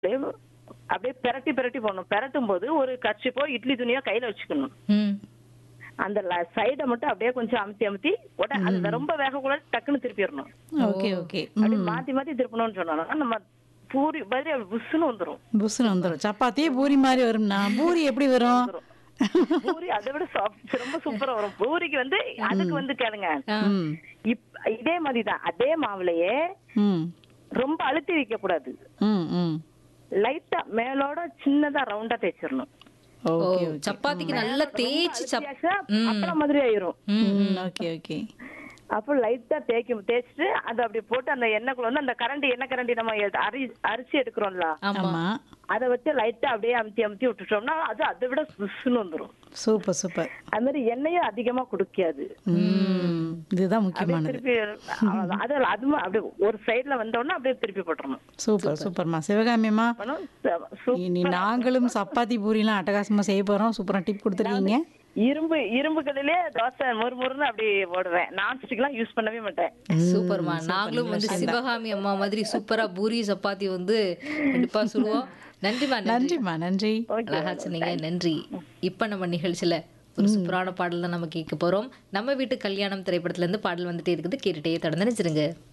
அப்படியே அப்படியே பிரட்டி பிரட்டி போடணும் பிரட்டும் போது ஒரு கர்ச்சிப்போ இட்லி துணியோ கையில வச்சுக்கணும் ம் அந்த சைடை மட்டும் அப்படியே கொஞ்சம் அமுத்தி அமுத்தி உடனே அது ரொம்ப வேகக்கூடாது டக்குன்னு திருப்பிடணும் ஓகே ஓகே அப்படி மாத்தி மாத்தி திருப்பணும்னு சொன்னோம்னா நம்ம பூரி பதில் அப்படி புஷ்ஷுன்னு வந்துரும் புஸ்ஸுன்னு வந்துடும் சப்பாத்தியே பூரி மாதிரி வரும்னா பூரி எப்படி வரும் பூரி அதை விட soft- ரொம்ப சூப்பரா வரும் பூரிக்கு வந்து அதுக்கு வந்து கேளுங்க ம் இப் இதே மாதிரிதான் அதே மாவுலயே ம் ரொம்ப அழுத்தி வைக்க கூடாது ம் ம் லைட்டா மேலோட சின்னதா ரவுண்டா தேய்ச்சிடணும் ஓ ஓகே சப்பாத்திக்கு நல்லா தேய்ச்சி சப் தேய்ச்சா அப்பளம் மாதிரி ஆயிரும் ம் ஓகே ஓகே அப்போ லைட்டா தேய்க்கும் தேய்ச்சிட்டு அதை அப்படி போட்டு அந்த எண்ணெய்க்குள்ள வந்து அந்த கரண்டி எண்ணெய் கரண்டி நம்ம எடு- அரி அரிசி எடுக்கிறோம்ல ஆமா ஆமா அதை வச்சு லைட்டா அப்படியே அமுத்தி அமுத்தி விட்டுட்டோம்னா அது அதை விட புஷ்ஷுன்னு வந்துரும் சூப்பர் சூப்பர் அது மாதிரி எண்ணெயும் அதிகமா குடிக்காது ம் இதுதான் அப்படியே முக்கியமானது திருப்பி அவ்வளவுதான். அது அதுவும் அப்படியே ஒரு சைடுல வந்தோடனே அப்படியே திருப்பி போட்டுறணும் சூப்பர் சூப்பர்மா சிவகாமியம்மா பண்ணும் ச- சூ- இனி நாங்களும் சப்பாத்தி பூரிலாம் அட்டகாசமா செய்ய போறோம் சூப்பரா டிப் கொடுத்துருக்கீங்க இரும்பு இரும்புகளிலே தோசை முறுமுறுன்னு அப்படி போடுவேன் நான்ஸ்டிக்லாம் யூஸ் பண்ணவே மாட்டேன் சூப்பர்மா நாங்களும் வந்து சிவகாமி அம்மா மாதிரி சூப்பரா பூரி சப்பாத்தி வந்து கண்டிப்பா சுடுவோம் நன்றிமா நன்றி நன்றிம்மா நன்றி அழகா சொன்னீங்க நன்றி இப்ப நம்ம நிகழ்ச்சியில ஒரு சூப்பரான பாடல் தான் நம்ம கேட்க போறோம் நம்ம வீட்டு கல்யாணம் திரைப்படத்துல இருந்து பாடல் வந்துட்டே இருக்குது கேட்டுட்டே தொடர்ந்து நினைச்சிருங்க